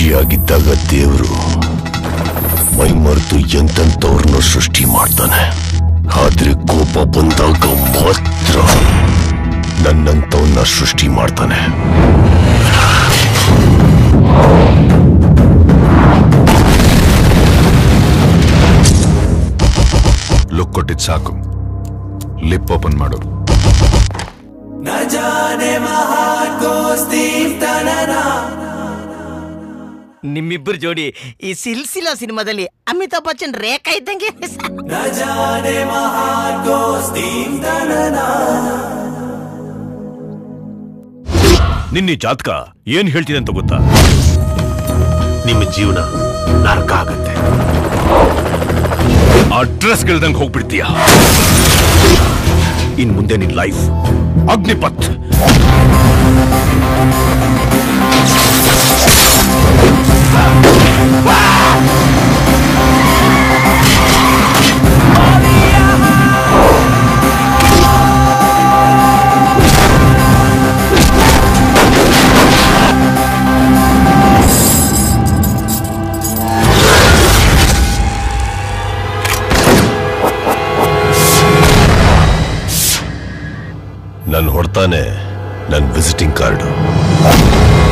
ಖುಷಿಯಾಗಿದ್ದಾಗ ದೇವರು ಮೈ ಮರೆತು ಎಂತೆಂಥವ್ರನ್ನ ಸೃಷ್ಟಿ ಮಾಡ್ತಾನೆ ಆದ್ರೆ ಕೋಪ ಬಂದಾಗ ಮಾತ್ರ ನನ್ನಂತವನ್ನ ಸೃಷ್ಟಿ ಮಾಡ್ತಾನೆ ಲುಕ್ ಕೊಟ್ಟಿದ್ ಸಾಕು ಲಿಪ್ ಓಪನ್ ಮಾಡು ನಿಮ್ಮಿಬ್ಬರು ಜೋಡಿ ಈ ಸಿಲ್ಸಿಲಾ ಸಿನಿಮಾದಲ್ಲಿ ಅಮಿತಾಬ್ ಬಚ್ಚನ್ ರೇಖಾ ಇದ್ದಂಗೆ ಇದೆ ಸರ್. ನಿನ್ನೆ ಜಾತಕ ಏನ್ ಹೇಳ್ತಿದೆ ಅಂತ ಗೊತ್ತಾ ನಿಮ್ಮ ಜೀವನ ನರಕ ಆಗತ್ತೆ ಅಡ್ರೆಸ್ ಗೆಲ್ದಂಗ್ ಹೋಗ್ಬಿಡ್ತೀಯ ಇನ್ ಮುಂದೆ ನಿನ್ ಲೈಫ್ ಅಗ್ನಿಪಥ್ ನನ್ ಹೊಡ್ತಾನೆ ನನ್ ವಿಸಿಟಿಂಗ್ ಕಾರ್ಡ್